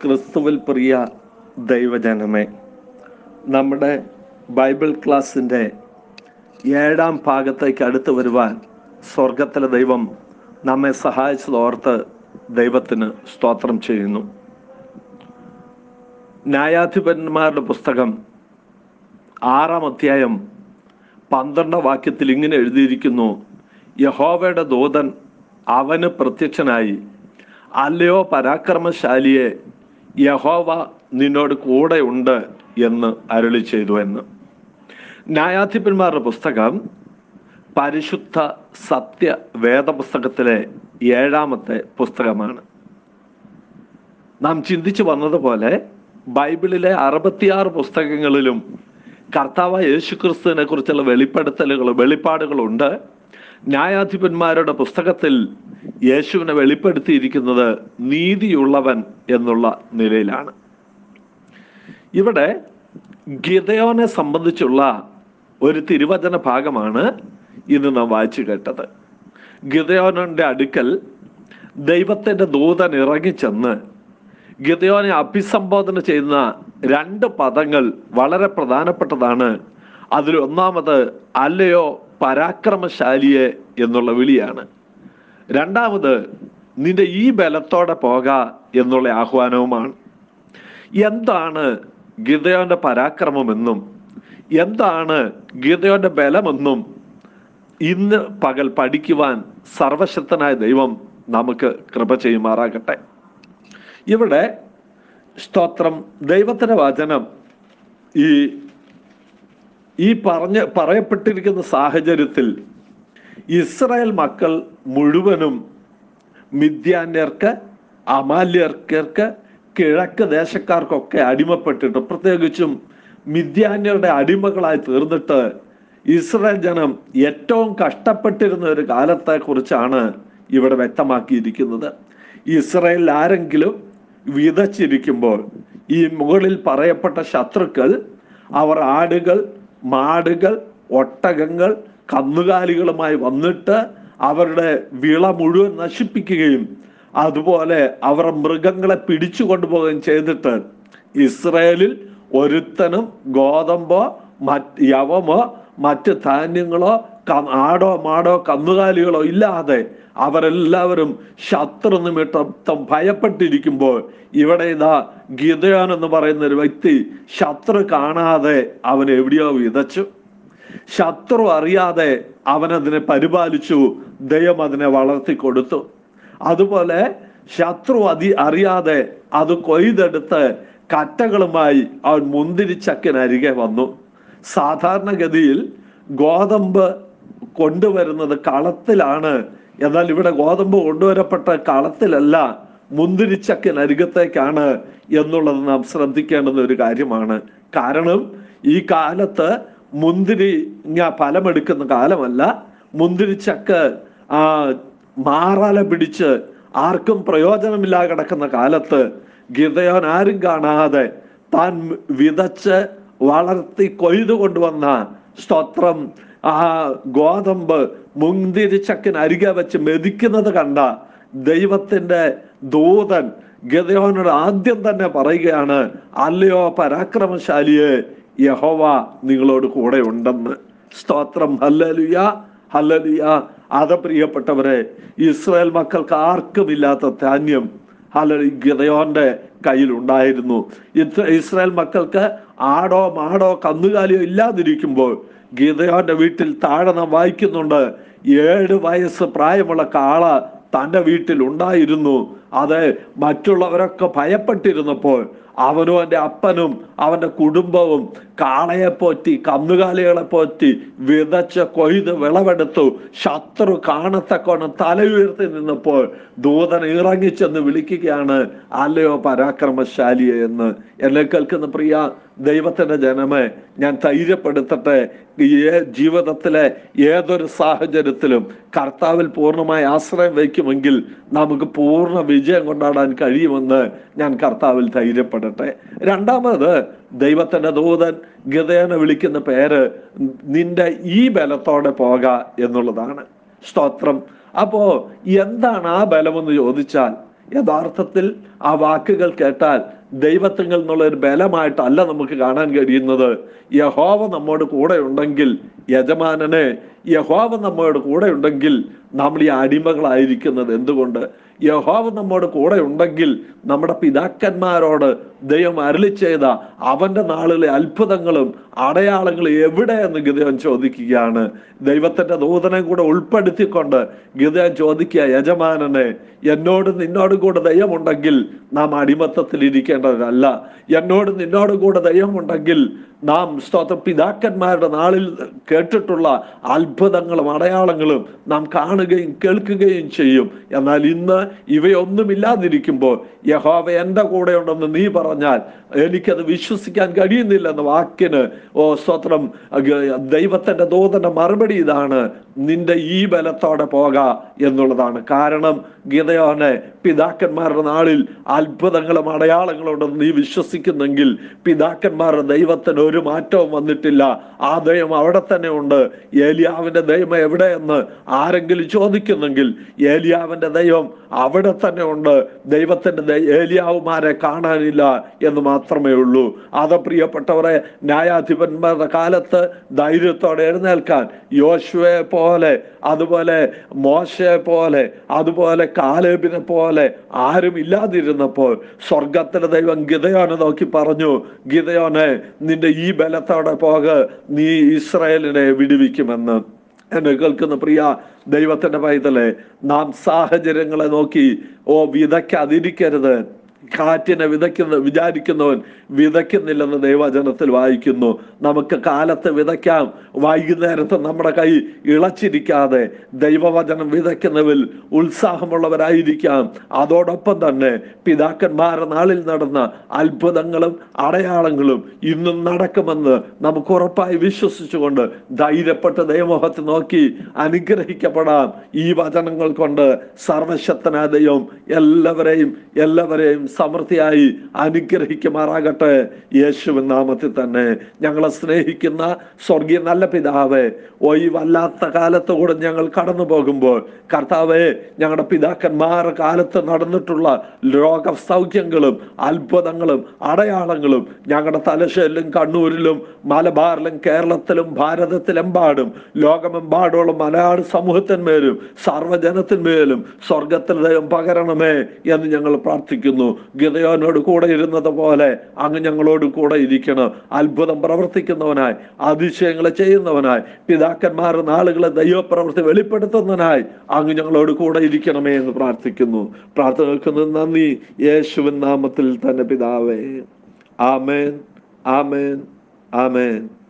ക്രിസ്തുവിൽ പ്രിയ ദൈവജനമേ നമ്മുടെ ബൈബിൾ ക്ലാസ്സിൻ്റെ ഏഴാം ഭാഗത്തേക്ക് അടുത്ത് വരുവാൻ സ്വർഗത്തിലെ ദൈവം നമ്മെ സഹായിച്ചതോർത്ത് ദൈവത്തിന് സ്തോത്രം ചെയ്യുന്നു ന്യായാധിപന്മാരുടെ പുസ്തകം ആറാം അധ്യായം പന്ത്രണ്ടാം വാക്യത്തിൽ ഇങ്ങനെ എഴുതിയിരിക്കുന്നു യഹോവയുടെ ദൂതൻ അവന് പ്രത്യക്ഷനായി അല്ലയോ പരാക്രമശാലിയെ യഹോവ നിന്നോട് കൂടെ ഉണ്ട് എന്ന് അരുളി ചെയ്തു എന്ന് ന്യായാധിപന്മാരുടെ പുസ്തകം പരിശുദ്ധ സത്യ വേദപുസ്തകത്തിലെ ഏഴാമത്തെ പുസ്തകമാണ് നാം ചിന്തിച്ചു വന്നതുപോലെ ബൈബിളിലെ അറുപത്തിയാറ് പുസ്തകങ്ങളിലും കർത്താവ് യേശുക്രിസ്തുവിനെ കുറിച്ചുള്ള വെളിപ്പെടുത്തലുകൾ വെളിപ്പാടുകളുണ്ട് ന്യായാധിപന്മാരുടെ പുസ്തകത്തിൽ യേശുവിനെ വെളിപ്പെടുത്തിയിരിക്കുന്നത് നീതിയുള്ളവൻ എന്നുള്ള നിലയിലാണ് ഇവിടെ ഗിതയോനെ സംബന്ധിച്ചുള്ള ഒരു തിരുവചന ഭാഗമാണ് ഇന്ന് നാം വായിച്ചു കേട്ടത് ഗിതയോനന്റെ അടുക്കൽ ദൈവത്തിന്റെ ദൂതൻ ഇറങ്ങിച്ചെന്ന് ഗിതയോനെ അഭിസംബോധന ചെയ്യുന്ന രണ്ട് പദങ്ങൾ വളരെ പ്രധാനപ്പെട്ടതാണ് അതിൽ ഒന്നാമത് അല്ലയോ പരാക്രമശാലിയെ എന്നുള്ള വിളിയാണ് രണ്ടാമത് നിന്റെ ഈ ബലത്തോടെ പോക എന്നുള്ള ആഹ്വാനവുമാണ് എന്താണ് ഗിതയോന്റെ പരാക്രമമെന്നും എന്താണ് ഗിതയോന്റെ ബലമെന്നും ഇന്ന് പകൽ പഠിക്കുവാൻ സർവശക്തനായ ദൈവം നമുക്ക് കൃപ ചെയ്യുമാറാകട്ടെ ഇവിടെ സ്തോത്രം ദൈവത്തിന്റെ വചനം ഈ ഈ പറഞ്ഞ് പറയപ്പെട്ടിരിക്കുന്ന സാഹചര്യത്തിൽ ഇസ്രായേൽ മക്കൾ മുഴുവനും മിഥ്യാന്യർക്ക് അമാല്യർക്ക് കിഴക്ക് ദേശക്കാർക്കൊക്കെ അടിമപ്പെട്ടിട്ട് പ്രത്യേകിച്ചും മിഥ്യാന്യരുടെ അടിമകളായി തീർന്നിട്ട് ഇസ്രായേൽ ജനം ഏറ്റവും കഷ്ടപ്പെട്ടിരുന്ന ഒരു കാലത്തെ കുറിച്ചാണ് ഇവിടെ വ്യക്തമാക്കിയിരിക്കുന്നത് ഇസ്രായേലിൽ ആരെങ്കിലും വിതച്ചിരിക്കുമ്പോൾ ഈ മുകളിൽ പറയപ്പെട്ട ശത്രുക്കൾ അവർ ആടുകൾ മാടുകൾ ഒട്ടകങ്ങൾ കന്നുകാലികളുമായി വന്നിട്ട് അവരുടെ വിള മുഴുവൻ നശിപ്പിക്കുകയും അതുപോലെ അവർ മൃഗങ്ങളെ പിടിച്ചു കൊണ്ടുപോവുകയും ചെയ്തിട്ട് ഇസ്രയേലിൽ ഒരുത്തനും ഗോതമ്പോ മറ്റ് യവമോ മറ്റ് ധാന്യങ്ങളോ ആടോ മാടോ കന്നുകാലികളോ ഇല്ലാതെ അവരെല്ലാവരും ശത്രു നിമിത്തം ഭയപ്പെട്ടിരിക്കുമ്പോൾ ഇവിടെ ഇതാ ഗീതയോൻ എന്ന് പറയുന്ന ഒരു വ്യക്തി ശത്രു കാണാതെ അവൻ എവിടെയോ വിതച്ചു ശത്രു അറിയാതെ അവൻ അതിനെ പരിപാലിച്ചു ദൈവം അതിനെ വളർത്തി കൊടുത്തു അതുപോലെ ശത്രു അതി അറിയാതെ അത് കൊയ്തെടുത്ത് കറ്റകളുമായി അവൻ മുന്തിരിച്ചക്കിനരികെ വന്നു സാധാരണഗതിയിൽ ഗോതമ്പ് കൊണ്ടുവരുന്നത് കളത്തിലാണ് എന്നാൽ ഇവിടെ ഗോതമ്പ് കൊണ്ടുവരപ്പെട്ട കളത്തിലല്ല മുന്തിരിച്ചക്കിനരികത്തേക്കാണ് എന്നുള്ളത് നാം ശ്രദ്ധിക്കേണ്ടുന്ന ഒരു കാര്യമാണ് കാരണം ഈ കാലത്ത് മുന്തിരി ഫലമെടുക്കുന്ന കാലമല്ല മുന്തിരിച്ചക്ക് ആ മാറാല പിടിച്ച് ആർക്കും പ്രയോജനമില്ലാതെ കിടക്കുന്ന കാലത്ത് ഗിതയോൻ ആരും കാണാതെ താൻ വിതച്ച് വളർത്തി കൊയ്തു കൊണ്ടുവന്ന സ്തോത്രം ആ ഗോതമ്പ് മുന്തിരിച്ചക്കിന് അരികെ വെച്ച് മെതിക്കുന്നത് കണ്ട ദൈവത്തിന്റെ ദൂതൻ ഗതയോനോട് ആദ്യം തന്നെ പറയുകയാണ് അല്ലയോ പരാക്രമശാലിയെ യഹോവ നിങ്ങളോട് കൂടെ ഉണ്ടെന്ന് സ്തോത്രം ഹല്ലലുയ ഹല്ലലുയ അത് പ്രിയപ്പെട്ടവരെ ഇസ്രായേൽ മക്കൾക്ക് ആർക്കുമില്ലാത്ത ധാന്യം ഹലലി ഗതയോന്റെ കയ്യിൽ ഉണ്ടായിരുന്നു ഇസ്രായേൽ മക്കൾക്ക് ആടോ മാടോ കന്നുകാലിയോ ഇല്ലാതിരിക്കുമ്പോൾ ഗീതയോന്റെ വീട്ടിൽ താഴെ നാം വായിക്കുന്നുണ്ട് ഏഴ് വയസ്സ് പ്രായമുള്ള കാള തൻ്റെ വീട്ടിൽ ഉണ്ടായിരുന്നു അത് മറ്റുള്ളവരൊക്കെ ഭയപ്പെട്ടിരുന്നപ്പോൾ അവനും എൻ്റെ അപ്പനും അവൻ്റെ കുടുംബവും കാളയെ പോറ്റി കന്നുകാലികളെ പോറ്റി വിതച്ച് കൊയ്ത് വിളവെടുത്തു ശത്രു കാണത്തക്കോണം തല ഉയർത്തി നിന്നപ്പോൾ ദൂതൻ ഇറങ്ങിച്ചെന്ന് വിളിക്കുകയാണ് അല്ലയോ പരാക്രമശാലിയെ എന്ന് എന്നെ കേൾക്കുന്ന പ്രിയ ദൈവത്തിന്റെ ജനമേ ഞാൻ ധൈര്യപ്പെടുത്തട്ടെ ഈ ജീവിതത്തിലെ ഏതൊരു സാഹചര്യത്തിലും കർത്താവിൽ പൂർണ്ണമായി ആശ്രയം വയ്ക്കുമെങ്കിൽ നമുക്ക് പൂർണ്ണ വിജയം കൊണ്ടാടാൻ കഴിയുമെന്ന് ഞാൻ കർത്താവിൽ ധൈര്യപ്പെടട്ടെ രണ്ടാമത് ദൈവത്തിന്റെ ദൂതൻ ഗതേനെ വിളിക്കുന്ന പേര് നിന്റെ ഈ ബലത്തോടെ പോക എന്നുള്ളതാണ് സ്തോത്രം അപ്പോ എന്താണ് ആ ബലമെന്ന് ചോദിച്ചാൽ യഥാർത്ഥത്തിൽ ആ വാക്കുകൾ കേട്ടാൽ ദൈവത്തിങ്കിൽ നിന്നുള്ള ഒരു ബലമായിട്ടല്ല നമുക്ക് കാണാൻ കഴിയുന്നത് യഹോവ നമ്മോട് കൂടെ ഉണ്ടെങ്കിൽ യജമാനനെ യഹോവ നമ്മോട് കൂടെ ഉണ്ടെങ്കിൽ നമ്മൾ ഈ അടിമകളായിരിക്കുന്നത് എന്തുകൊണ്ട് യഹോവ നമ്മോട് കൂടെ ഉണ്ടെങ്കിൽ നമ്മുടെ പിതാക്കന്മാരോട് ദൈവം അരളി ചെയ്ത അവന്റെ നാളിലെ അത്ഭുതങ്ങളും അടയാളങ്ങളും എവിടെയെന്ന് ഗിതയൻ ചോദിക്കുകയാണ് ദൈവത്തിന്റെ നൂതനം കൂടെ ഉൾപ്പെടുത്തിക്കൊണ്ട് ഗിതയൻ ചോദിക്കുക യജമാനനെ എന്നോട് നിന്നോടും കൂടെ ദൈവമുണ്ടെങ്കിൽ നാം അടിമത്തത്തിൽ ഇരിക്കേണ്ടതല്ല എന്നോട് നിന്നോടും കൂടെ ദൈവമുണ്ടെങ്കിൽ നാം സ്തോത്ര പിതാക്കന്മാരുടെ നാളിൽ കേട്ടിട്ടുള്ള അത്ഭുതങ്ങളും അടയാളങ്ങളും നാം കാണുകയും കേൾക്കുകയും ചെയ്യും എന്നാൽ ഇന്ന് ഇവയൊന്നുമില്ലാതിരിക്കുമ്പോൾ യഹോവ എൻ്റെ കൂടെ ഉണ്ടെന്ന് നീ പറഞ്ഞാൽ എനിക്കത് വിശ്വസിക്കാൻ കഴിയുന്നില്ല എന്ന വാക്കിന് ഓ സ്തോത്രം അഗ് ദൈവത്തിന്റെ ദൂതന്റെ മറുപടി ഇതാണ് നിന്റെ ഈ ബലത്തോടെ പോക എന്നുള്ളതാണ് കാരണം ഗീതയോനെ പിതാക്കന്മാരുടെ നാളിൽ അത്ഭുതങ്ങളും അടയാളങ്ങളും ഉണ്ടെന്ന് നീ വിശ്വസിക്കുന്നെങ്കിൽ പിതാക്കന്മാരുടെ ദൈവത്തിന് ഒരു മാറ്റവും വന്നിട്ടില്ല ആ ദൈവം അവിടെ തന്നെ ഉണ്ട് ഏലിയാവിന്റെ ദൈവം എവിടെയെന്ന് ആരെങ്കിലും ചോദിക്കുന്നെങ്കിൽ ഏലിയാവിന്റെ ദൈവം അവിടെ തന്നെ ഉണ്ട് ദൈവത്തിന്റെ ദൈ- ഏലിയാവുമാരെ കാണാനില്ല എന്ന് മാത്രമേ ഉള്ളൂ അത് പ്രിയപ്പെട്ടവരെ ന്യായാധിപന്മാരുടെ കാലത്ത് ധൈര്യത്തോടെ എഴുന്നേൽക്കാൻ യോശുവെ പോലെ അതുപോലെ മോശയെ പോലെ അതുപോലെ കാലേബിനെ പോലെ ആരും ഇല്ലാതിരുന്നപ്പോൾ സ്വർഗത്തിലെ ദൈവം ഗിതയോനെ നോക്കി പറഞ്ഞു ഗിതയോനെ നിന്റെ ഈ ബലത്തോടെ പോക നീ ഇസ്രായേലിനെ വിടുവിക്കുമെന്ന് എന്നെ കേൾക്കുന്ന പ്രിയ ദൈവത്തിന്റെ പൈതലെ നാം സാഹചര്യങ്ങളെ നോക്കി ഓ വിതയ്ക്കാതിരിക്കരുത് കാറ്റിനെ വിതയ്ക്കുന്ന വിചാരിക്കുന്നവൻ വിതയ്ക്കുന്നില്ലെന്ന് ദൈവജനത്തിൽ വായിക്കുന്നു നമുക്ക് കാലത്ത് വിതയ്ക്കാം വൈകുന്നേരത്ത് നമ്മുടെ കൈ ഇളച്ചിരിക്കാതെ ദൈവവചനം വിതയ്ക്കുന്നതിൽ ഉത്സാഹമുള്ളവരായിരിക്കാം അതോടൊപ്പം തന്നെ പിതാക്കന്മാരുടെ നാളിൽ നടന്ന അത്ഭുതങ്ങളും അടയാളങ്ങളും ഇന്നും നടക്കുമെന്ന് നമുക്ക് ഉറപ്പായി വിശ്വസിച്ചുകൊണ്ട് ധൈര്യപ്പെട്ട് ദൈവമുഖത്ത് നോക്കി അനുഗ്രഹിക്കപ്പെടാം ഈ വചനങ്ങൾ കൊണ്ട് സർവശക്തനായ ദൈവം എല്ലാവരെയും എല്ലാവരെയും സമൃദ്ധിയായി അനുഗ്രഹിക്കുമാറാകട്ടെ യേശുവിൻ നാമത്തിൽ തന്നെ ഞങ്ങളെ സ്നേഹിക്കുന്ന സ്വർഗീയ നല്ല പിതാവേ ഓ ഈ വല്ലാത്ത കാലത്ത് കൂടെ ഞങ്ങൾ കടന്നു പോകുമ്പോൾ കർത്താവെ ഞങ്ങളുടെ പിതാക്കന്മാരുടെ കാലത്ത് നടന്നിട്ടുള്ള രോഗ സൗഖ്യങ്ങളും അത്ഭുതങ്ങളും അടയാളങ്ങളും ഞങ്ങളുടെ തലശ്ശേരിലും കണ്ണൂരിലും മലബാറിലും കേരളത്തിലും ഭാരതത്തിലെമ്പാടും ലോകമെമ്പാടുമുള്ള മലയാള സമൂഹത്തിന്മേലും സർവ്വജനത്തിന്മേലും സ്വർഗത്തിൽ ദൈവം പകരണമേ എന്ന് ഞങ്ങൾ പ്രാർത്ഥിക്കുന്നു ഗിതയോനോട് കൂടെ ഇരുന്നത് പോലെ അങ്ങ് ഞങ്ങളോട് കൂടെ ഇരിക്കണം അത്ഭുതം പ്രവർത്തിക്കുന്നവനായി അതിശയങ്ങളെ ചെയ്യുന്നവനായി പിതാക്കന്മാരുടെ നാളുകളെ ദൈവപ്രവൃത്തി വെളിപ്പെടുത്തുന്നവനായി അങ്ങ് ഞങ്ങളോട് കൂടെ ഇരിക്കണമേ എന്ന് പ്രാർത്ഥിക്കുന്നു പ്രാർത്ഥന കേൾക്കുന്നത് നന്ദി യേശുവിൻ നാമത്തിൽ തന്നെ പിതാവേ ആമേൻ ആമേൻ ആമേൻ